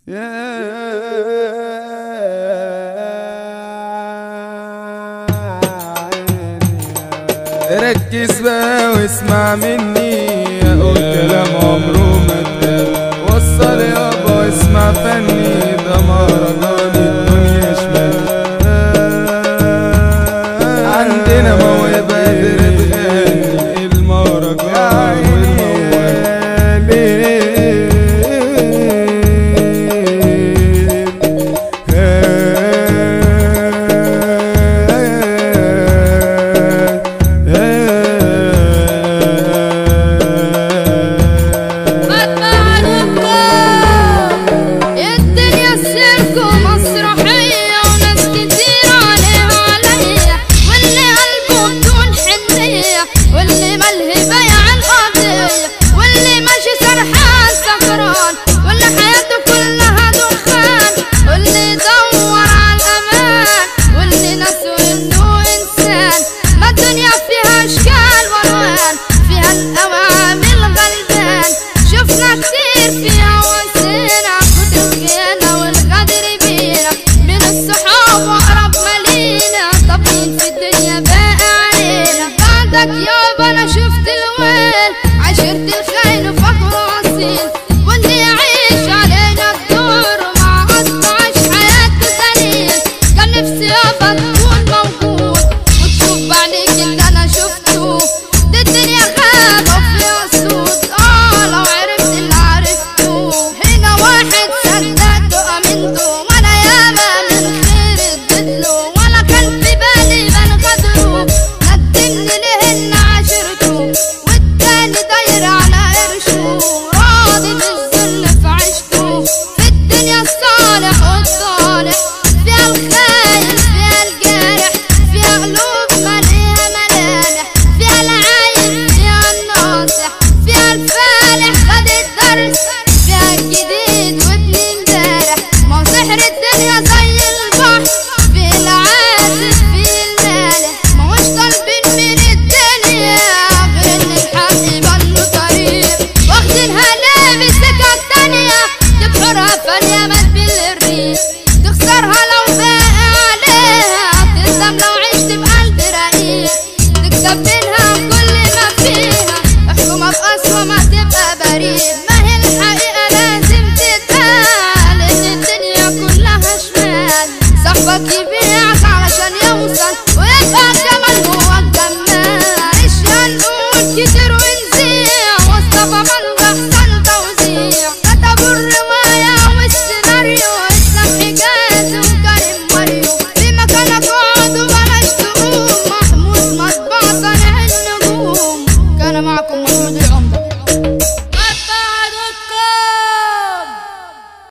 ركز بقى واسمع مني اقول كلام عمره ما اتقال وصل يابا واسمع فني ده مهرجان الدنيا شمال عندنا موهبة قادر تغني المهرجان الدنيا سيرك ومسرحية وناس كتير عليها عليا واللي قلبه بدون حنية واللي ملهي بيع القضية واللي ماشي سرحان سكران واللي حياته كلها دخان واللي يدور على الأمان واللي ناسه إنه إنسان ما الدنيا فيها أشكال وألوان فيها الأوامر الغلبان شفنا كتير فيها وسينا كتر خيانة والغدر بينا من الصحاب وأقرب مالينا طابين في الدنيا باقي علينا بعدك يابا أنا شفت الويل عشرت الخاين وفقره أصيل واللي يعيش علينا الدور مع أصله عاش حياته دليل كان نفسي يابا تكون موجود وتشوف بعينيك اللي أنا شفته دي الدنيا غابة وفيها سود اه لو عرفت اللي عرفته هنا واحد صدقته أمنته وأنا ياما من خير اديتله ولا كان في بالي بان غدره ندمني ليه إن عاشرته والتاني داير على قرشه راضي بالذل في عيشته في الدنيا